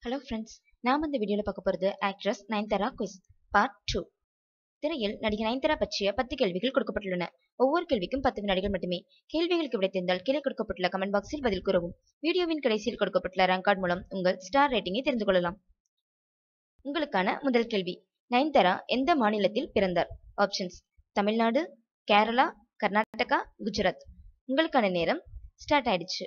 hello friends நாம் இந்த வீடியோவில் பார்க்க போகிறது actress Nayanthara quiz part two திரையில் நடிகை நயன்தாரா பற்றிய பத்து கேள்விகள் கொடுக்கப்பட்டுள்ளன ஒவ்வொரு கேள்விக்கும் பத்து வினாடிகள் மட்டுமே கேள்விகளுக்கு விடை தெரிந்தால் கீழே கொடுக்கப்பட்டுள்ள கமெண்ட் பாக்ஸில் பதில் கூறவும் வீடியோவின் கடைசியில் கொடுக்கப்பட்டுள்ள ரேங்க் கார்டு மூலம் உங்கள் ஸ்டார் ரேட்டிங்கை தெரிந்து கொள்ளலாம் உங்களுக்கான முதல் கேள்வி நயன்தாரா எந்த மாநிலத்தில் பிறந்தார் ஆப்ஷன்ஸ் தமிழ்நாடு கேரளா கர்நாடகா குஜராத் உங்களுக்கான நேரம் ஸ்டார்ட் ஆயிடுச்சு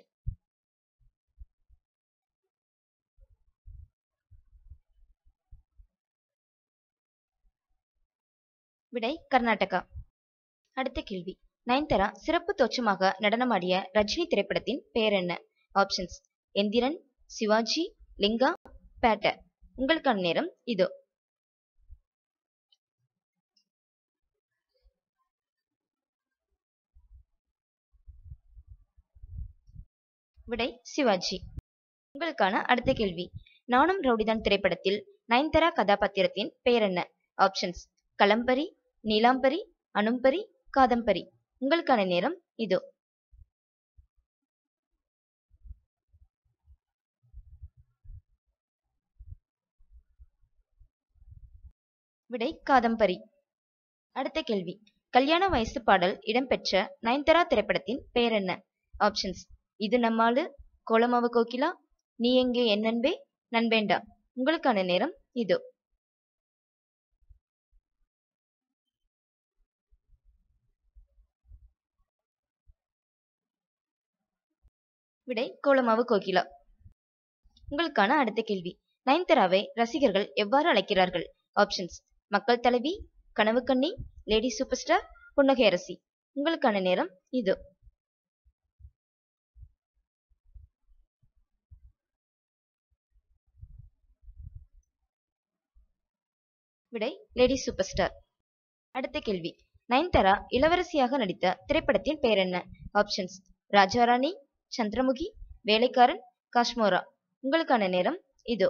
விடை கர்நாடகா அடுத்த கேள்வி நயன்தாரா சிறப்பு தோற்றமாக நடனமாடிய ரஜினி திரைப்படத்தின் பெயர் என்ன ஆப்ஷன்ஸ் எந்திரன் சிவாஜி லிங்கா பேட்ட உங்களுக்கான நேரம் இதோ விடை சிவாஜி உங்களுக்கான அடுத்த கேள்வி நானும் ரவுடிதான் திரைப்படத்தில் நயன்தாரா கதாபாத்திரத்தின் பெயர் என்ன ஆப்ஷன்ஸ் களம்பரி நீலாம்பரி அனும்பரி காதம்பரி உங்களுக்கான நேரம் இதோ விடை காதம்பரி அடுத்த கேள்வி கல்யாண வயசு பாடல் இடம்பெற்ற நயன்தாரா திரைப்படத்தின் பெயர் என்ன ஆப்ஷன்ஸ் இது நம்மாளு கோலமாவு கோகிலா நீ எங்கே என் நண்பே நண்பேண்டா உங்களுக்கான நேரம் இதோ விடை கோலமாவு கோகிலா உங்களுக்கான அடுத்த கேள்வி நயன்தாராவை ரசிகர்கள் எவ்வாறு அழைக்கிறார்கள் ஆப்ஷன்ஸ் மக்கள் தலைவி கனவு கண்ணி லேடி சூப்பர் ஸ்டார் புன்னகை அரசி உங்களுக்கான நேரம் இது விடை லேடி சூப்பர் ஸ்டார் அடுத்த கேள்வி நயன்தாரா இளவரசியாக நடித்த திரைப்படத்தின் பெயர் என்ன ஆப்ஷன்ஸ் ராஜாராணி சந்திரமுகி வேலைக்காரன் காஷ்மோரா உங்களுக்கான நேரம் இதோ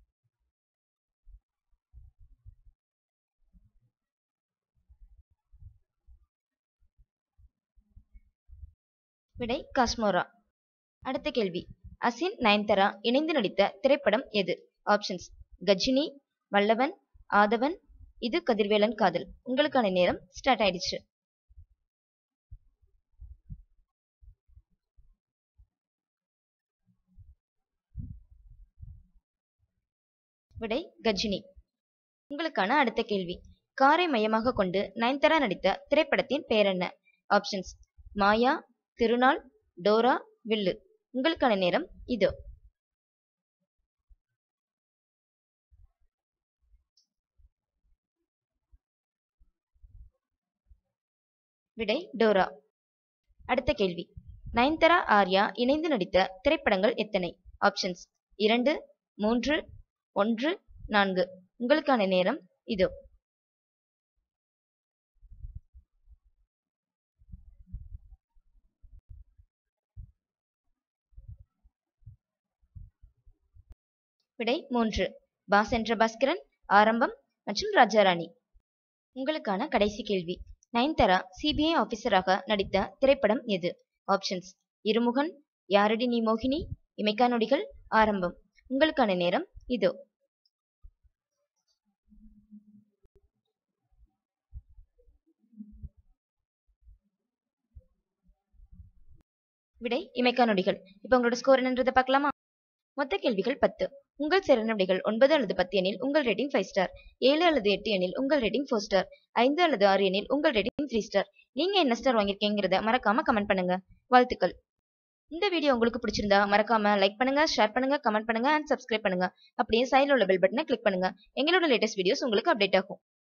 விடை காஷ்மோரா அடுத்த கேள்வி அசின் நயன்தாரா இணைந்து நடித்த திரைப்படம் எது ஆப்ஷன்ஸ் கஜினி வல்லவன் ஆதவன் இது கதிர்வேலன் காதல் உங்களுக்கான நேரம் ஸ்டார்ட் ஆயிடுச்சு விடை கஜினி உங்களுக்கான அடுத்த கேள்வி காரை மையமாக கொண்டு நயன்தாரா நடித்த திரைப்படத்தின் பெயர் என்ன ஆப்ஷன்ஸ் மாயா திருநாள் டோரா வில்லு உங்களுக்கான நேரம் இதோ விடை டோரா அடுத்த கேள்வி நயன்தாரா ஆர்யா இணைந்து நடித்த திரைப்படங்கள் எத்தனை ஆப்ஷன்ஸ் இரண்டு மூன்று ஒன்று நான்கு உங்களுக்கான நேரம் இதோ விடை மூன்று பாஸ் என்ற பாஸ்கரன் ஆரம்பம் மற்றும் ராஜாராணி உங்களுக்கான கடைசி கேள்வி நயன்தாரா சிபிஐ ஆபீசராக நடித்த திரைப்படம் எது ஆப்ஷன்ஸ் இருமுகன் யாரடி நீ மோகினி இமைக்கா நொடிகள் ஆரம்பம் உங்களுக்கான நேரம் இதோ விடை இமைக்கா நொடிகள் இப்போ உங்களோட ஸ்கோர் என்னன்றதை பார்க்கலாமா மொத்த கேள்விகள் பத்து உங்கள் சிறந்த விடைகள் ஒன்பது அல்லது பத்து எனில் உங்கள் ரேட்டிங் ஃபைவ் ஸ்டார் ஏழு அல்லது எட்டு எனில் உங்கள் ரேட்டிங் ஃபோர் ஸ்டார் ஐந்து அல்லது ஆறு எனில் உங்கள் ரேட்டிங் த்ரீ ஸ்டார் நீங்க என்ன ஸ்டார் வாங்கியிருக்கீங்கிறத மறக்காம கமெண்ட் பண்ணுங்க வாழ்த்துக்கள் இந்த வீடியோ உங்களுக்கு பிடிச்சிருந்தா மறக்காம லைக் பண்ணுங்க ஷேர் பண்ணுங்க கமெண்ட் பண்ணுங்க அண்ட் சப்ஸ்கிரைப் பண்ணுங்க அப்படியே சைடில் உள்ள பெல் பட்டனை கிளிக் பண்ணுங்க எங்களோட லேட்டஸ்ட் வீடியோஸ் உங்களுக்கு அப்டேட் ஆகும்